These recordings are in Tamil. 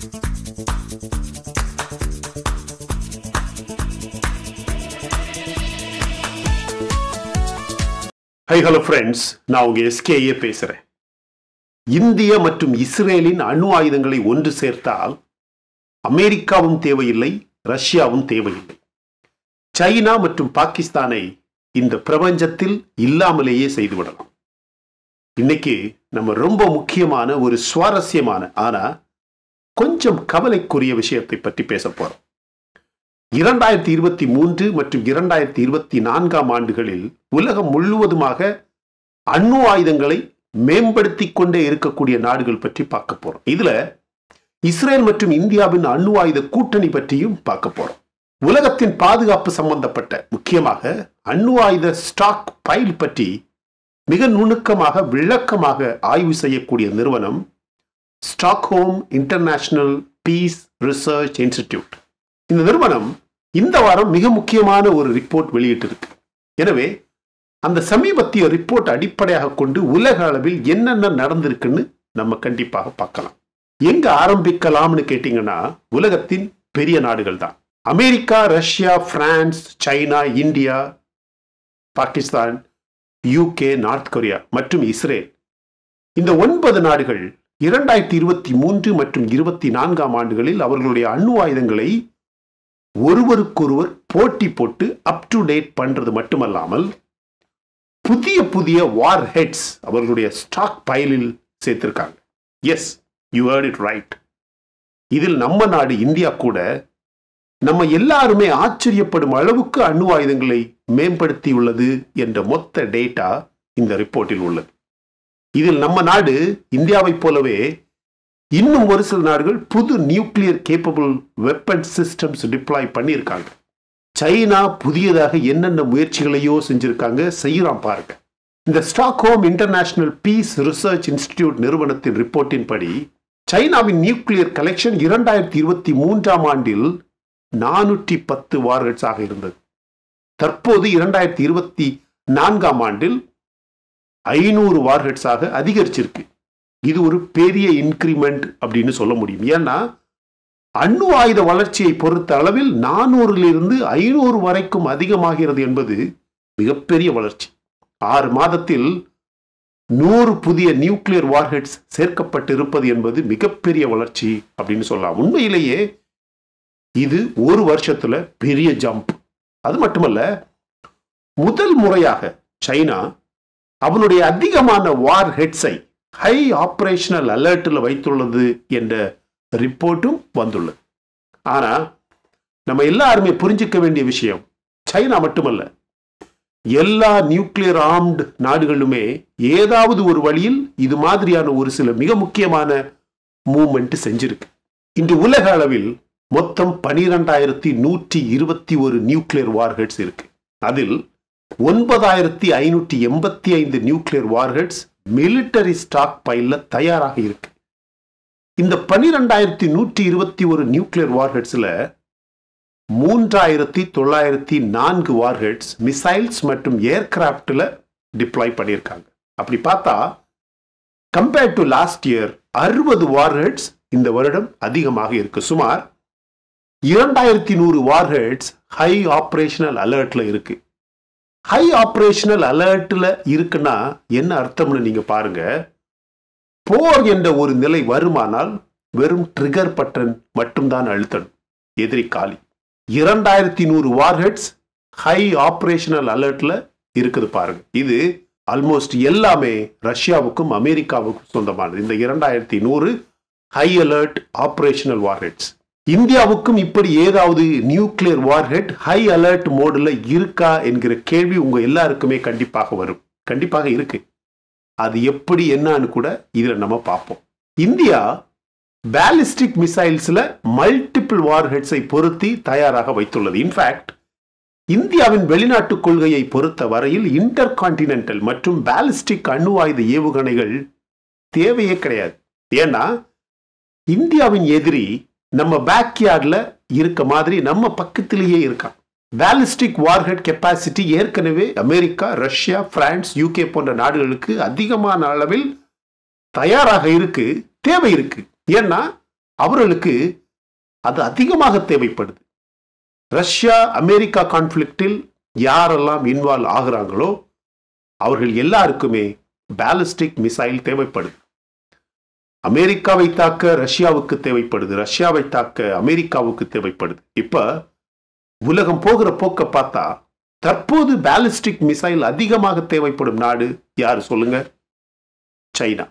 ஹை ஹலோ ஃப்ரெண்ட்ஸ் நான் உங்க எஸ்கேஏ பேசுறேன் இந்திய மற்றும் இஸ்ரேலின் அணு ஆயுதங்களை ஒன்று சேர்த்தால் அமெரிக்காவும் தேவையில்லை ரஷ்யாவும் தேவையில்லை சைனா மற்றும் பாகிஸ்தானை இந்த பிரபஞ்சத்தில் இல்லாமலேயே செய்துவிடலாம் இன்னைக்கு நம்ம ரொம்ப முக்கியமான ஒரு சுவாரஸ்யமான ஆனா கொஞ்சம் கவலைக்குரிய விஷயத்தை பற்றி பேச போறோம் இரண்டாயிரத்தி இருபத்தி மூன்று மற்றும் இரண்டாயிரத்தி இருபத்தி நான்காம் ஆண்டுகளில் உலகம் முழுவதுமாக அணு ஆயுதங்களை மேம்படுத்தி கொண்டே இருக்கக்கூடிய நாடுகள் பற்றி பார்க்க போறோம் இதுல இஸ்ரேல் மற்றும் இந்தியாவின் அணு ஆயுத கூட்டணி பற்றியும் பார்க்க போறோம் உலகத்தின் பாதுகாப்பு சம்பந்தப்பட்ட முக்கியமாக அணு ஆயுத ஸ்டாக் பைல் பற்றி மிக நுணுக்கமாக விளக்கமாக ஆய்வு செய்யக்கூடிய நிறுவனம் Stockholm international peace research institute இந்த நிறுவனம் இந்த வாரம் மிக முக்கியமான ஒரு ரிப்போர்ட் வெளியிட்டிருக்கு எனவே அந்த சமீபத்திய ரிப்போர்ட் அடிப்படையாக கொண்டு உலக அளவில் என்னென்ன நடந்திருக்குன்னு நம்ம கண்டிப்பாக பார்க்கலாம் எங்க ஆரம்பிக்கலாம்னு கேட்டீங்கன்னா உலகத்தின் பெரிய நாடுகள் தான் America Russia France China India Pakistan UK North Korea மற்றும் இஸ்ரேல் இந்த ஒன்பது நாடுகள் இரண்டாயிரத்தி இருபத்தி மூன்று மற்றும் இருபத்தி நான்காம் ஆண்டுகளில் அவர்களுடைய அணு ஆயுதங்களை ஒருவருக்கொருவர் போட்டி போட்டு அப் டு டேட் பண்றது மட்டுமல்லாமல் புதிய புதிய வார் ஹெட்ஸ் அவர்களுடைய ஸ்டாக் பைலில் சேர்த்திருக்காங்க as you heard it right இதில் நம்ம நாடு இந்தியா கூட நம்ம எல்லாருமே ஆச்சரியப்படும் அளவுக்கு அணு ஆயுதங்களை மேம்படுத்தியுள்ளது என்ற மொத்த டேட்டா இந்த ரிப்போர்ட்டில் உள்ளது இதில் நம்ம நாடு இந்தியாவைப் போலவே இன்னும் ஒரு சில நாடுகள் புது nuclear capable weapon systems deploy பண்ணியிருக்காங்க சைனா புதியதாக என்னென்ன முயற்சிகளையோ செஞ்சிருக்காங்க செய்யறான் பாருங்க இந்த Stockholm international peace research institute நிறுவனத்தின் ரிப்போர்ட்டின் படி சைனாவின் நியூக்ளியர் கலெக்ஷன் இரண்டாயிரத்தி இருபத்தி மூன்றாம் ஆண்டில் நானூற்றி பத்து வார்ஹெட்ஸ் ஆக இருந்தது தற்போது இரண்டாயிரத்தி இருபத்தி நான்காம் ஆண்டில் ஐநூறு வார்ஹெட்ஸாக அதிகரிச்சிருக்கு இது ஒரு பெரிய இன்க்ரிமெண்ட் அப்படின்னு சொல்ல முடியும் ஏன்னா அணு ஆயுத வளர்ச்சியை பொறுத்த அளவில் நானூறிலிருந்து ஐநூறு வரைக்கும் அதிகமாகிறது என்பது மிகப்பெரிய வளர்ச்சி ஆறு மாதத்தில் நூறு புதிய நியூக்ளியர் வார்ஹெட்ஸ் சேர்க்கப்பட்டிருப்பது என்பது மிகப்பெரிய வளர்ச்சி அப்படின்னு சொல்லலாம் உண்மையிலேயே இது ஒரு வருஷத்துல பெரிய ஜம்ப் அது மட்டுமல்ல முதல் முறையாக சைனா அவனுடைய அதிகமான வார் ஹெட்ஸை ஹை ஆபரேஷனல் அலர்ட்டில் வைத்துள்ளது என்ற ரிப்போர்ட்டும் வந்துள்ளது ஆனா நம்ம எல்லாருமே புரிஞ்சுக்க வேண்டிய விஷயம் சைனா மட்டுமல்ல எல்லா நியூக்ளியர் ஆர்ம்டு நாடுகளுமே ஏதாவது ஒரு வழியில் இது மாதிரியான ஒரு சில மிக முக்கியமான மூமெண்ட் செஞ்சிருக்கு இன்று உலக அளவில் மொத்தம் பனிரெண்டாயிரத்தி நூற்றி இருபத்தி ஒரு நியூக்ளியர் வார்ஹெட்ஸ் இருக்கு அதில் ஒன்பதாயிரத்தி ஐநூற்றி எண்பத்தி ஐந்து நியூக்ளியர் வார்ஹெட்ஸ் மிலிட்டரி ஸ்டாக் பைல்ல தயாராக இருக்கு இந்த பனிரெண்டாயிரத்தி நூற்றி இருபத்தி ஒரு நியூக்ளியர் வார்ஹெட்ஸ்ல மூன்றாயிரத்தி தொள்ளாயிரத்தி நான்கு வார்ஹெட்ஸ் மிசைல்ஸ் மற்றும் ஏர்கிராப்டில் டிப்ளாய் பண்ணியிருக்காங்க அப்படி பார்த்தா கம்பேர்ட் டு லாஸ்ட் இயர் அறுபது வார்ஹெட்ஸ் இந்த வருடம் அதிகமாக இருக்கு சுமார் இரண்டாயிரத்தி நூறு வார்ஹெட்ஸ் ஹை ஆப்ரேஷனல் அலர்ட்ல இருக்கு ஹை ஆப்ரேஷனல் அலர்ட்ல இருக்குன்னா என்ன அர்த்தம்னு நீங்க பாருங்க போர் என்ற ஒரு நிலை வருமானால் வெறும் ட்ரிகர் பட்டன் மட்டும்தான் அழுத்தணும் எதிரி காலி இரண்டாயிரத்தி நூறு வார்ஹெட்ஸ் ஹை ஆப்ரேஷனல் அலர்ட்ல இருக்குது பாருங்க இது ஆல்மோஸ்ட் எல்லாமே ரஷ்யாவுக்கும் அமெரிக்காவுக்கும் சொந்தமானது இந்த இரண்டாயிரத்தி நூறு ஹை அலர்ட் ஆப்ரேஷனல் வார்ஹெட்ஸ் இந்தியாவுக்கும் இப்படி ஏதாவது நியூக்ளியர் வார்ஹெட் ஹை அலர்ட் மோடில் இருக்கா என்கிற கேள்வி உங்க எல்லாருக்குமே கண்டிப்பாக வரும் கண்டிப்பாக இருக்கு அது எப்படி என்னன்னு கூட இதுல நம்ம பார்ப்போம் இந்தியா பேலிஸ்டிக் மிசைல்ஸ்ல மல்டிபிள் வார்ஹெட்ஸை பொருத்தி தயாராக வைத்துள்ளது இன்ஃபேக்ட் இந்தியாவின் வெளிநாட்டு கொள்கையை பொறுத்த வரையில் இன்டர் கான்டினென்டல் மற்றும் பேலிஸ்டிக் அணு ஆயுத ஏவுகணைகள் தேவையே கிடையாது ஏன்னா இந்தியாவின் எதிரி நம்ம பேக்யார்ட்ல இருக்க மாதிரி நம்ம பக்கத்திலேயே இருக்கான் பேலிஸ்டிக் வார்ஹெட் கெப்பாசிட்டி ஏற்கனவே அமெரிக்கா ரஷ்யா பிரான்ஸ் யூகே போன்ற நாடுகளுக்கு அதிகமான அளவில் தயாராக இருக்கு தேவை இருக்கு ஏன்னா அவர்களுக்கு அது அதிகமாக தேவைப்படுது ரஷ்யா அமெரிக்கா கான்ஃபிளிக்டில் யாரெல்லாம் இன்வால்வ் ஆகுறாங்களோ அவர்கள் எல்லாருக்குமே பேலிஸ்டிக் மிசைல் தேவைப்படுது அமெரிக்காவை தாக்க ரஷ்யாவுக்கு தேவைப்படுது ரஷ்யாவை தாக்க அமெரிக்காவுக்கு தேவைப்படுது இப்ப உலகம் போகிற போக்க பார்த்தா தற்போது பேலிஸ்டிக் மிசைல் அதிகமாக தேவைப்படும் நாடு யார் சொல்லுங்க சைனா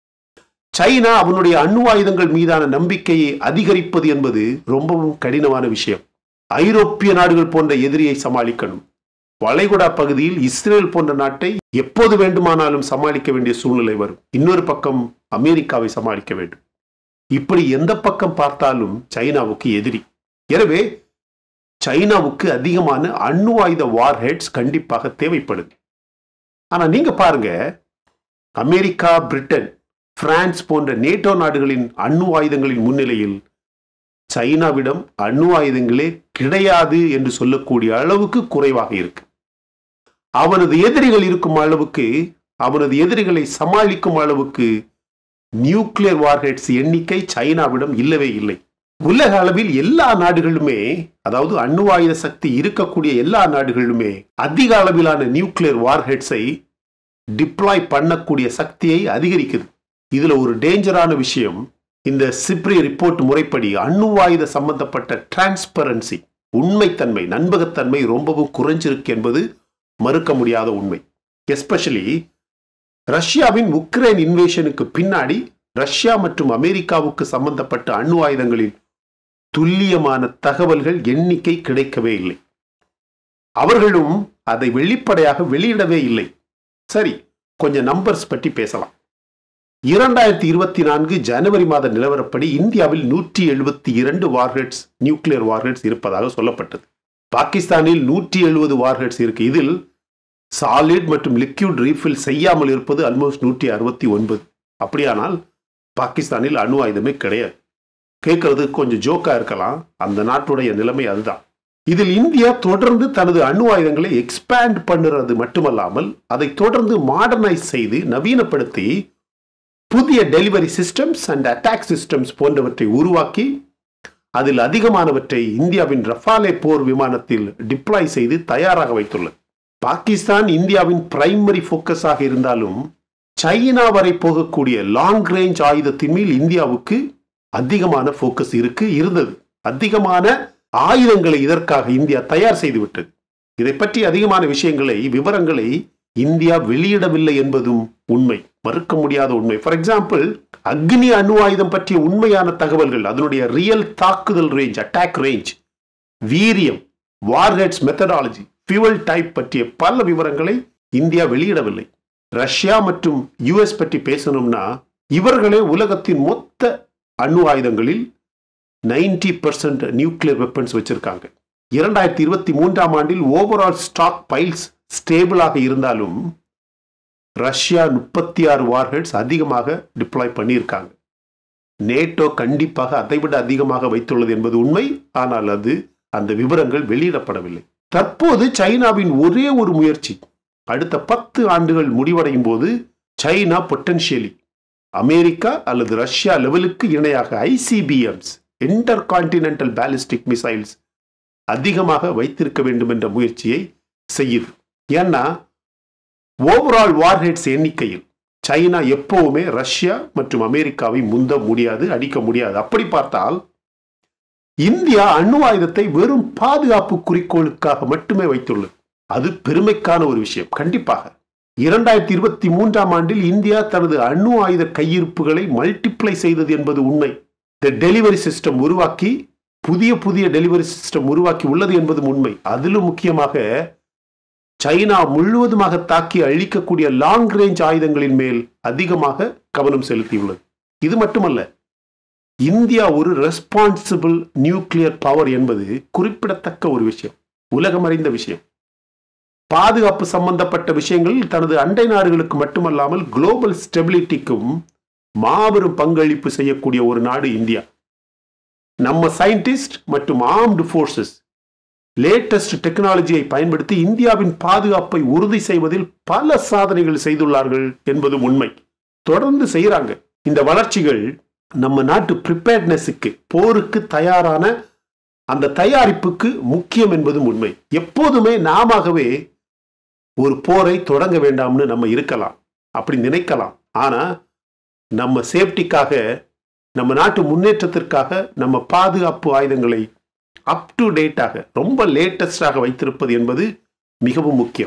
சைனா அவனுடைய அணு ஆயுதங்கள் மீதான நம்பிக்கையை அதிகரிப்பது என்பது ரொம்பவும் கடினமான விஷயம் ஐரோப்பிய நாடுகள் போன்ற எதிரியை சமாளிக்கணும் வளைகுடா பகுதியில் இஸ்ரேல் போன்ற நாட்டை எப்போது வேண்டுமானாலும் சமாளிக்க வேண்டிய சூழ்நிலை வரும் இன்னொரு பக்கம் அமெரிக்காவை சமாளிக்க வேண்டும் இப்படி எந்த பக்கம் பார்த்தாலும் சைனாவுக்கு எதிரி எனவே சைனாவுக்கு அதிகமான அணு ஆயுத வார் ஹெட்ஸ் கண்டிப்பாக தேவைப்படுது ஆனா நீங்க பாருங்க அமெரிக்கா பிரிட்டன் பிரான்ஸ் போன்ற நேட்டோ நாடுகளின் அணு ஆயுதங்களின் முன்னிலையில் சைனாவிடம் அணு ஆயுதங்களே கிடையாது என்று சொல்லக்கூடிய அளவுக்கு குறைவாக இருக்கு அவனது எதிரிகள் இருக்கும் அளவுக்கு அவனது எதிரிகளை சமாளிக்கும் அளவுக்கு நியூக்ளியர் வார்ஹெட்ஸ் எண்ணிக்கை சைனாவிடம் இல்லவே இல்லை உலக அளவில் எல்லா நாடுகளுமே அதாவது அணு ஆயுத சக்தி இருக்கக்கூடிய எல்லா நாடுகளுமே அதிக அளவிலான நியூக்ளியர் வார்ஹெட்ஸை டிப்ளாய் பண்ணக்கூடிய சக்தியை அதிகரிக்குது இதுல ஒரு டேஞ்சரான விஷயம் இந்த சிப்ரி ரிப்போர்ட் முறைப்படி அணு ஆயுத சம்பந்தப்பட்ட டிரான்ஸ்பரன்சி உண்மைத்தன்மை நண்பகத்தன்மை ரொம்பவும் குறைஞ்சிருக்கு என்பது மறுக்க முடியாத உண்மை எஸ்பெஷலி ரஷ்யாவின் உக்ரைன் இன்வேஷனுக்கு பின்னாடி ரஷ்யா மற்றும் அமெரிக்காவுக்கு சம்பந்தப்பட்ட அணு ஆயுதங்களின் துல்லியமான தகவல்கள் எண்ணிக்கை கிடைக்கவே இல்லை அவர்களும் அதை வெளிப்படையாக வெளியிடவே இல்லை சரி கொஞ்சம் நம்பர்ஸ் பற்றி பேசலாம் இரண்டாயிரத்தி இருபத்தி நான்கு ஜனவரி மாத நிலவரப்படி இந்தியாவில் நூற்றி எழுபத்தி இரண்டு வார்ஹெட்ஸ் நியூக்ளியர் வார்ஹெட்ஸ் இருப்பதாக சொல்லப்பட்டது பாகிஸ்தானில் நூற்றி எழுபது வார்ஹெட்ஸ் இருக்கு இதில் சாலிட் மற்றும் லிக்யூட் ரீஃபில் செய்யாமல் இருப்பது ஆல்மோஸ்ட் நூற்றி அறுபத்தி ஒன்பது அப்படியானால் பாகிஸ்தானில் அணு ஆயுதமே கிடையாது கேட்கறது கொஞ்சம் ஜோக்கா இருக்கலாம் அந்த நாட்டுடைய நிலைமை அதுதான் இதில் இந்தியா தொடர்ந்து தனது அணு ஆயுதங்களை எக்ஸ்பேண்ட் பண்ணுறது மட்டுமல்லாமல் அதை தொடர்ந்து மாடர்னைஸ் செய்து நவீனப்படுத்தி புதிய delivery systems and attack systems போன்றவற்றை உருவாக்கி அதில் அதிகமானவற்றை இந்தியாவின் ரஃபாலே போர் விமானத்தில் டிப்ளாய் செய்து தயாராக வைத்துள்ளது பாகிஸ்தான் இந்தியாவின் பிரைமரி ஃபோக்கஸாக இருந்தாலும் சைனா வரை போகக்கூடிய லாங் ரேஞ்ச் ஆயுதத்தின் மேல் இந்தியாவுக்கு அதிகமான ஃபோக்கஸ் இருக்கு இருந்தது அதிகமான ஆயுதங்களை இதற்காக இந்தியா தயார் செய்து விட்டது இதை பற்றி அதிகமான விஷயங்களை விவரங்களை இந்தியா வெளியிடவில்லை என்பதும் உண்மை மறுக்க முடியாத உண்மை ஃபார் எக்ஸாம்பிள் அக்னி அணு ஆயுதம் பற்றிய உண்மையான தகவல்கள் அதனுடைய ரியல் தாக்குதல் ரேஞ்ச் அட்டாக் ரேஞ்ச் வீரியம் வார்ஹெட்ஸ் மெத்தடாலஜி ஃபியூவல் டைப் பற்றிய பல விவரங்களை இந்தியா வெளியிடவில்லை ரஷ்யா மற்றும் யுஎஸ் பற்றி பேசணும்னா இவர்களே உலகத்தின் மொத்த அணு ஆயுதங்களில் நைன்டி பர்சன்ட் நியூக்ளியர் வெப்பன்ஸ் வச்சிருக்காங்க இரண்டாயிரத்தி இருபத்தி மூன்றாம் ஆண்டில் ஓவரால் ஸ்டாக் பைல்ஸ் ஸ்டேபிளாக இருந்தாலும் ரஷ்யா முப்பத்தி ஆறு வார்ஹெட்ஸ் அதிகமாக டிப்ளாய் பண்ணியிருக்காங்க நேட்டோ கண்டிப்பாக அதைவிட அதிகமாக வைத்துள்ளது என்பது உண்மை ஆனால் அது அந்த விவரங்கள் வெளியிடப்படவில்லை தற்போது சைனாவின் ஒரே ஒரு முயற்சி அடுத்த பத்து ஆண்டுகள் முடிவடையும் போது சைனா பொட்டன்ஷியலி அமெரிக்கா அல்லது ரஷ்யா லெவலுக்கு இணையாக ICBMs intercontinental ballistic missiles அதிகமாக வைத்திருக்க வேண்டும் என்ற முயற்சியை செய்யுது ஏன்னா ஓவரால் வார்ஹெட்ஸ் எண்ணிக்கையில் சைனா எப்பவுமே ரஷ்யா மற்றும் அமெரிக்காவை முந்த முடியாது அடிக்க முடியாது அப்படி பார்த்தால் இந்தியா அணு ஆயுதத்தை வெறும் பாதுகாப்பு குறிக்கோளுக்காக மட்டுமே வைத்துள்ளது அது பெருமைக்கான ஒரு விஷயம் கண்டிப்பாக இரண்டாயிரத்தி இருபத்தி மூன்றாம் ஆண்டில் இந்தியா தனது அணு ஆயுத கையிருப்புகளை மல்டிப்ளை செய்தது என்பது உண்மை இந்த டெலிவரி சிஸ்டம் உருவாக்கி புதிய புதிய டெலிவரி சிஸ்டம் உருவாக்கி உள்ளது என்பதும் உண்மை அதிலும் முக்கியமாக சைனா முழுவதுமாக தாக்கி அழிக்கக்கூடிய லாங் ரேஞ்ச் ஆயுதங்களின் மேல் அதிகமாக கவனம் செலுத்தியுள்ளது இது மட்டுமல்ல இந்தியா ஒரு ரெஸ்பான்சிபிள் நியூக்ளியர் பவர் என்பது குறிப்பிடத்தக்க ஒரு விஷயம் உலகம் அறிந்த விஷயம் பாதுகாப்பு சம்பந்தப்பட்ட விஷயங்களில் தனது அண்டை நாடுகளுக்கு மட்டுமல்லாமல் குளோபல் ஸ்டெபிலிட்டிக்கும் மாபெரும் பங்களிப்பு செய்யக்கூடிய ஒரு நாடு இந்தியா நம்ம சயின்டிஸ்ட் மற்றும் ஆர்ம்டு ஃபோர்ஸஸ் லேட்டஸ்ட் டெக்னாலஜியை பயன்படுத்தி இந்தியாவின் பாதுகாப்பை உறுதி செய்வதில் பல சாதனைகள் செய்துள்ளார்கள் என்பதும் உண்மை தொடர்ந்து செய்கிறாங்க இந்த வளர்ச்சிகள் நம்ம நாட்டு ப்ரிப்பேர்ட்னஸுக்கு போருக்கு தயாரான அந்த தயாரிப்புக்கு முக்கியம் என்பதும் உண்மை எப்போதுமே நாமவே ஒரு போரை தொடங்க வேண்டாம்னு நம்ம இருக்கலாம் அப்படி நினைக்கலாம் ஆனா நம்ம சேஃப்டிக்காக நம்ம நாட்டு முன்னேற்றத்திற்காக நம்ம பாதுகாப்பு ஆயுதங்களை அப் டு டேட்டாக ரொம்ப லேட்டஸ்டாக வைத்திருப்பது என்பது மிகவும் முக்கியம்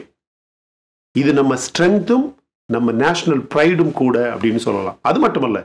இது நம்ம ஸ்ட்ரென்த்தும் நம்ம நேஷனல் ப்ரைடும் கூட அப்படின்னு சொல்லலாம் அது மட்டுமல்ல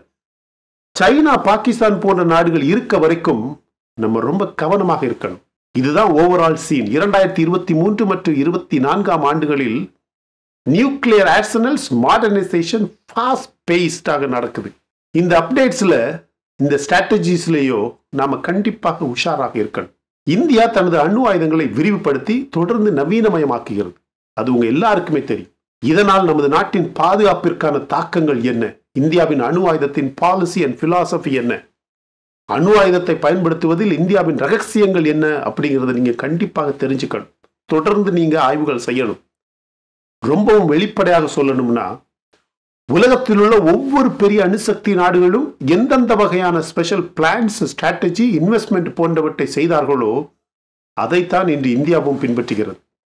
சைனா பாகிஸ்தான் போன்ற நாடுகள் இருக்க வரைக்கும் நம்ம ரொம்ப கவனமாக இருக்கணும் இதுதான் ஓவரால் சீன் இரண்டாயிரத்தி இருபத்தி மூன்று மற்றும் இருபத்தி நான்காம் ஆண்டுகளில் நியூக்ளியர் ஆர்சனல்ஸ் மாடர்னைசேஷன் ஃபாஸ்ட் பேஸ்டாக நடக்குது இந்த அப்டேட்ஸ்ல இந்த ஸ்ட்ராட்டஜிஸ்லேயோ நாம கண்டிப்பாக உஷாராக இருக்கணும் இந்தியா தனது அணு ஆயுதங்களை விரிவுபடுத்தி தொடர்ந்து நவீனமயமாக்குகிறது அது உங்க எல்லாருக்குமே தெரியும் இதனால் நமது நாட்டின் பாதுகாப்பிற்கான தாக்கங்கள் என்ன இந்தியாவின் அணு ஆயுதத்தின் பாலிசி அண்ட் பிலாசபி என்ன அணு ஆயுதத்தை பயன்படுத்துவதில் இந்தியாவின் ரகசியங்கள் என்ன அப்படிங்கிறத நீங்க கண்டிப்பாக தெரிஞ்சுக்கணும் தொடர்ந்து நீங்க ஆய்வுகள் செய்யணும் ரொம்பவும் வெளிப்படையாக சொல்லணும்னா உலகத்தில் உள்ள ஒவ்வொரு பெரிய அணுசக்தி நாடுகளும் எந்தெந்த வகையான ஸ்பெஷல் பிளான்ஸ் ஸ்ட்ராட்டஜி இன்வெஸ்ட்மெண்ட் போன்றவற்றை செய்தார்களோ அதைத்தான் இன்று இந்தியாவும் பின்பற்றுகிறது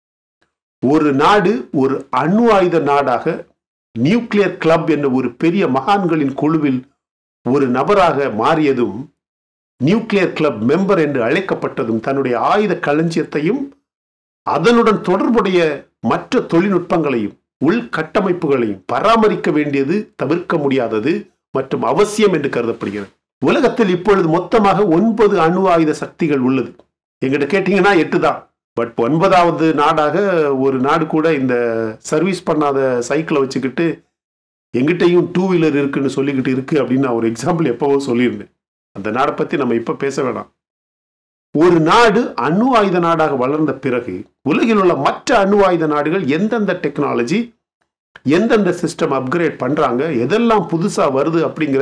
ஒரு நாடு ஒரு அணு ஆயுத நாடாக நியூக்ளியர் கிளப் என்ற ஒரு பெரிய மகான்களின் குழுவில் ஒரு நபராக மாறியதும் நியூக்ளியர் கிளப் மெம்பர் என்று அழைக்கப்பட்டதும் தன்னுடைய ஆயுத களஞ்சியத்தையும் அதனுடன் தொடர்புடைய மற்ற தொழில்நுட்பங்களையும் உள்கட்டமைப்புகளையும் பராமரிக்க வேண்டியது தவிர்க்க முடியாதது மற்றும் அவசியம் என்று கருதப்படுகிறது உலகத்தில் இப்பொழுது மொத்தமாக ஒன்பது அணு ஆயுத சக்திகள் உள்ளது எங்கிட்ட கேட்டீங்கன்னா எட்டு தான் பட் ஒன்பதாவது நாடாக ஒரு நாடு கூட இந்த சர்வீஸ் பண்ணாத சைக்கிளை வச்சுக்கிட்டு எங்கிட்டையும் டூ வீலர் இருக்குன்னு சொல்லிக்கிட்டு இருக்கு அப்படின்னு நான் ஒரு எக்ஸாம்பிள் எப்பவோ சொல்லியிருந்தேன் அந்த நாடை பத்தி நம்ம இப்ப பேச வேணாம் ஒரு நாடு அணு ஆயுத நாடாக வளர்ந்த பிறகு உலகில் உள்ள மற்ற அணு ஆயுத நாடுகள் எந்தெந்த டெக்னாலஜி எந்தெந்த சிஸ்டம் அப்கிரேட் பண்றாங்க எதெல்லாம் புதுசா வருது அப்படிங்கிற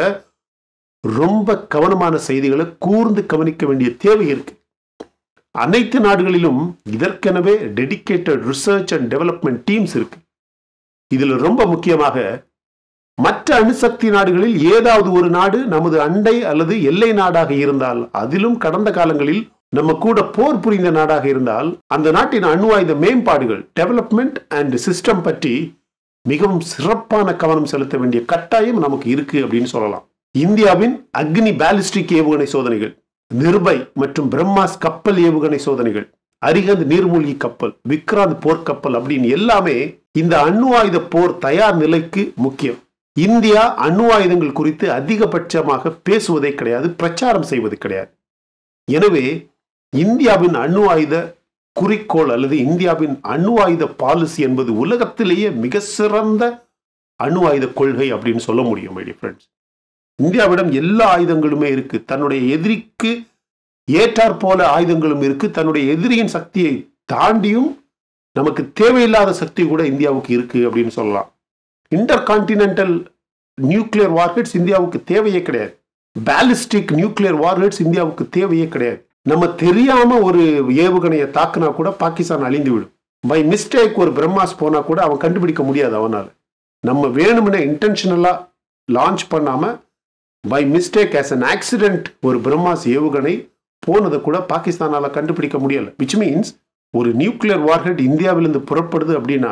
ரொம்ப கவனமான செய்திகளை கூர்ந்து கவனிக்க வேண்டிய தேவை இருக்கு அனைத்து நாடுகளிலும் இதற்கெனவே dedicated research and development teams இருக்கு இதுல ரொம்ப முக்கியமாக மற்ற அணுசக்தி நாடுகளில் ஏதாவது ஒரு நாடு நமது அண்டை அல்லது எல்லை நாடாக இருந்தால் அதிலும் கடந்த காலங்களில் நம்ம கூட போர் புரிந்த நாடாக இருந்தால் அந்த நாட்டின் அணு ஆயுத மேம்பாடுகள் டெவலப்மெண்ட் அண்ட் சிஸ்டம் பற்றி மிகவும் சிறப்பான கவனம் செலுத்த வேண்டிய கட்டாயம் நமக்கு இருக்கு அப்படின்னு சொல்லலாம் இந்தியாவின் அக்னி பாலிஸ்டிக் ஏவுகணை சோதனைகள் நிர்பை மற்றும் பிரம்மாஸ் கப்பல் ஏவுகணை சோதனைகள் அரிகந்த் நீர்மூழ்கி கப்பல் விக்ராந்த் போர்க்கப்பல் அப்படின்னு எல்லாமே இந்த அணு ஆயுத போர் தயார் நிலைக்கு முக்கியம் இந்தியா அணு ஆயுதங்கள் குறித்து அதிகபட்சமாக பேசுவதே கிடையாது பிரச்சாரம் செய்வது கிடையாது எனவே இந்தியாவின் அணு ஆயுத குறிக்கோள் அல்லது இந்தியாவின் அணு ஆயுத பாலிசி என்பது உலகத்திலேயே மிக சிறந்த அணு ஆயுத கொள்கை அப்படின்னு சொல்ல முடியும் மை ஃப்ரெண்ட்ஸ் இந்தியாவிடம் எல்லா ஆயுதங்களுமே இருக்கு தன்னுடைய எதிரிக்கு ஏற்றாற் போல ஆயுதங்களும் இருக்கு தன்னுடைய எதிரியின் சக்தியை தாண்டியும் நமக்கு தேவையில்லாத சக்தி கூட இந்தியாவுக்கு இருக்கு அப்படின்னு சொல்லலாம் இன்டர் கான்டினென்டல் நியூக்ளியர் வார்ஹெட்ஸ் இந்தியாவுக்கு தேவையே கிடையாது பேலிஸ்டிக் நியூக்ளியர் வார்ஹெட்ஸ் இந்தியாவுக்கு தேவையே கிடையாது நம்ம தெரியாம ஒரு ஏவுகணையை தாக்குனா கூட பாகிஸ்தான் அழிந்து விடும் பை மிஸ்டேக் ஒரு பிரம்மாஸ் போனா கூட அவன் கண்டுபிடிக்க முடியாது அவனால நம்ம வேணும்னே இன்டென்ஷனலா லான்ச் பண்ணாம by mistake as an accident ஒரு பிரம்மாஸ் ஏவுகணை போனதை கூட பாகிஸ்தானால கண்டுபிடிக்க முடியல விச் மீன்ஸ் ஒரு நியூக்ளியர் வார்ஹெட் இந்தியாவிலிருந்து புறப்படுது அப்படின்னா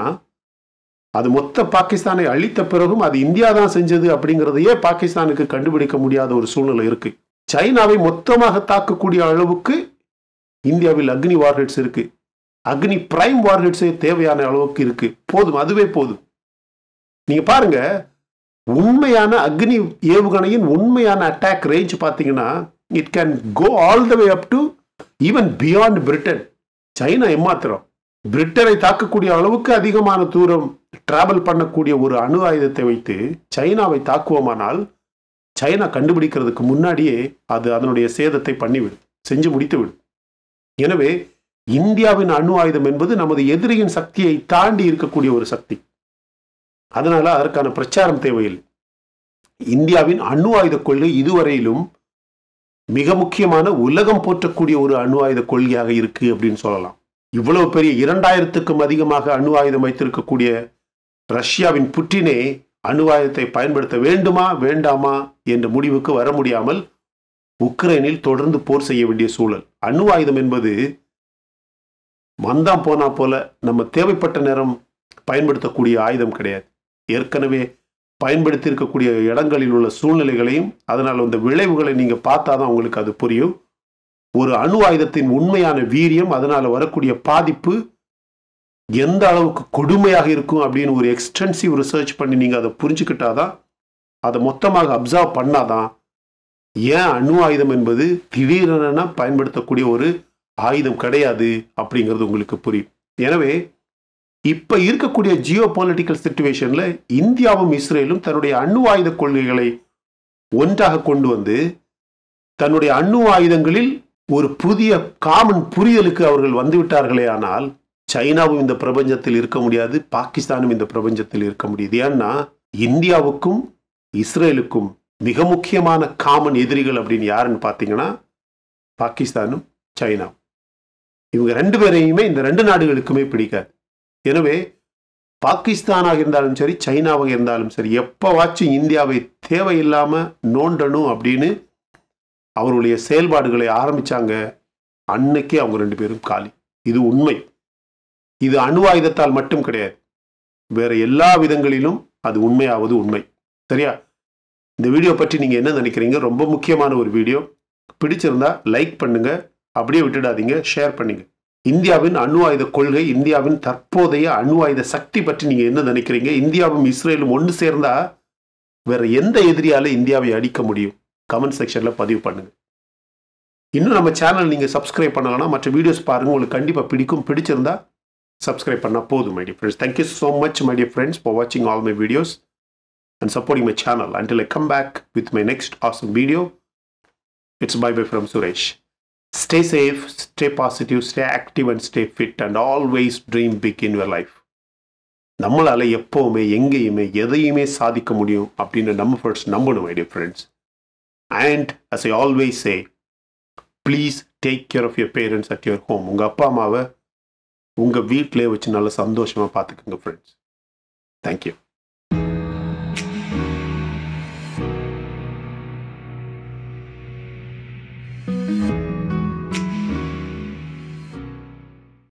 அது மொத்த பாகிஸ்தானை அழித்த பிறகும் அது இந்தியா தான் செஞ்சது அப்படிங்கிறதையே பாகிஸ்தானுக்கு கண்டுபிடிக்க முடியாத ஒரு சூழ்நிலை இருக்கு சைனாவை மொத்தமாக தாக்கக்கூடிய அளவுக்கு இந்தியாவில் அக்னி வார்ஹெட்ஸ் இருக்கு அக்னி பிரைம் வார்ஹெட்ஸே தேவையான அளவுக்கு இருக்கு போதும் அதுவே போதும் நீங்க பாருங்க உண்மையான அக்னி ஏவுகணையின் உண்மையான அட்டாக் ரேஞ்ச் பார்த்தீங்கன்னா it can go all the way up to even beyond Britain China ஏமாத்திரம் பிரிட்டனை தாக்கக்கூடிய அளவுக்கு அதிகமான தூரம் டிராவல் பண்ணக்கூடிய ஒரு அணு ஆயுதத்தை வைத்து சைனாவை தாக்குவோமானால் சைனா கண்டுபிடிக்கிறதுக்கு முன்னாடியே அது அதனுடைய சேதத்தை பண்ணிவிடும் செஞ்சு முடித்து விடும் எனவே இந்தியாவின் அணு ஆயுதம் என்பது நமது எதிரியின் சக்தியை தாண்டி இருக்கக்கூடிய ஒரு சக்தி அதனால அதற்கான பிரச்சாரம் தேவையில்லை இந்தியாவின் அணு ஆயுத கொள்கை இதுவரையிலும் மிக முக்கியமான உலகம் போற்றக்கூடிய ஒரு அணு ஆயுத கொள்கையாக இருக்கு அப்படின்னு சொல்லலாம் இவ்வளவு பெரிய இரண்டாயிரத்துக்கும் அதிகமாக அணு ஆயுதம் வைத்திருக்கக்கூடிய ரஷ்யாவின் புட்டினே அணு ஆயுதத்தை பயன்படுத்த வேண்டுமா வேண்டாமா என்ற முடிவுக்கு வர முடியாமல் உக்ரைனில் தொடர்ந்து போர் செய்ய வேண்டிய சூழல் அணு ஆயுதம் என்பது மந்தாம் போனா போல நம்ம தேவைப்பட்ட நேரம் பயன்படுத்தக்கூடிய ஆயுதம் கிடையாது ஏற்கனவே பயன்படுத்தி இருக்கக்கூடிய இடங்களில் உள்ள சூழ்நிலைகளையும் அதனால் அந்த விளைவுகளை நீங்க பார்த்தாதான் உங்களுக்கு அது புரியும் ஒரு அணு ஆயுதத்தின் உண்மையான வீரியம் அதனால வரக்கூடிய பாதிப்பு எந்த அளவுக்கு கொடுமையாக இருக்கும் அப்படின்னு ஒரு எக்ஸ்டென்சிவ் ரிசர்ச் பண்ணி நீங்க அதை புரிஞ்சுக்கிட்டாதான் அதை மொத்தமாக அப்சர்வ் பண்ணாதான் ஏன் அணு ஆயுதம் என்பது திடீரென பயன்படுத்தக்கூடிய ஒரு ஆயுதம் கிடையாது அப்படிங்கிறது உங்களுக்கு புரியும் எனவே இப்ப இருக்கக்கூடிய ஜியோ பொலிட்டிக்கல் சுச்சுவேஷன்ல இந்தியாவும் இஸ்ரேலும் தன்னுடைய அணு ஆயுத கொள்கைகளை ஒன்றாக கொண்டு வந்து தன்னுடைய அணு ஆயுதங்களில் ஒரு புதிய காமன் புரிதலுக்கு அவர்கள் வந்துவிட்டார்களே ஆனால் சைனாவும் இந்த பிரபஞ்சத்தில் இருக்க முடியாது பாகிஸ்தானும் இந்த பிரபஞ்சத்தில் இருக்க முடியாது ஏன்னா இந்தியாவுக்கும் இஸ்ரேலுக்கும் மிக முக்கியமான காமன் எதிரிகள் அப்படின்னு யாருன்னு பார்த்தீங்கன்னா பாகிஸ்தானும் சைனா இவங்க ரெண்டு பேரையுமே இந்த ரெண்டு நாடுகளுக்குமே பிடிக்காது எனவே பாகிஸ்தானாக இருந்தாலும் சரி சைனாவாக இருந்தாலும் சரி எப்போவாச்சும் இந்தியாவை தேவையில்லாமல் நோண்டணும் அப்படின்னு அவருடைய செயல்பாடுகளை ஆரம்பிச்சாங்க அன்னைக்கே அவங்க ரெண்டு பேரும் காலி இது உண்மை இது அணு ஆயுதத்தால் மட்டும் கிடையாது வேற எல்லா விதங்களிலும் அது உண்மையாவது உண்மை சரியா இந்த வீடியோ பற்றி நீங்க என்ன நினைக்கிறீங்க ரொம்ப முக்கியமான ஒரு வீடியோ பிடிச்சிருந்தா லைக் பண்ணுங்க அப்படியே விட்டுடாதீங்க ஷேர் பண்ணுங்க இந்தியாவின் அணு ஆயுத கொள்கை இந்தியாவின் தற்போதைய அணு ஆயுத சக்தி பற்றி நீங்க என்ன நினைக்கிறீங்க இந்தியாவும் இஸ்ரேலும் ஒன்று சேர்ந்தா வேற எந்த எதிரியால இந்தியாவை அடிக்க முடியும் கமெண்ட் செக்ஷன்ல பதிவு பண்ணுங்க இன்னும் நம்ம சேனல் நீங்க சப்ஸ்கிரைப் பண்ணலன்னா மற்ற வீடியோஸ் பாருங்க உங்களுக்கு கண்டிப்பா பிடிக்கும் பிடிச்சிருந்தா சப்ஸ்கிரைப் பண்ணா போதும் my dear friends thank you so much my dear friends for வாட்சிங் all my videos and supporting my channel until I come back with my next awesome video it's bye bye from Suresh Stay safe, stay positive, stay active and stay fit and always dream big in your life. நம்மளால எப்பவுமே எங்கேயுமே எதையுமே சாதிக்க முடியும் அப்படின்னு நம்ம ஃபர்ஸ்ட் நம்பணும் my dear friends and as I always say please take care of your parents at your home உங்கள் அப்பா அம்மாவை உங்கள் வீட்டிலே வச்சு நல்லா சந்தோஷமாக பார்த்துக்குங்க ஃப்ரெண்ட்ஸ் தேங்க்யூ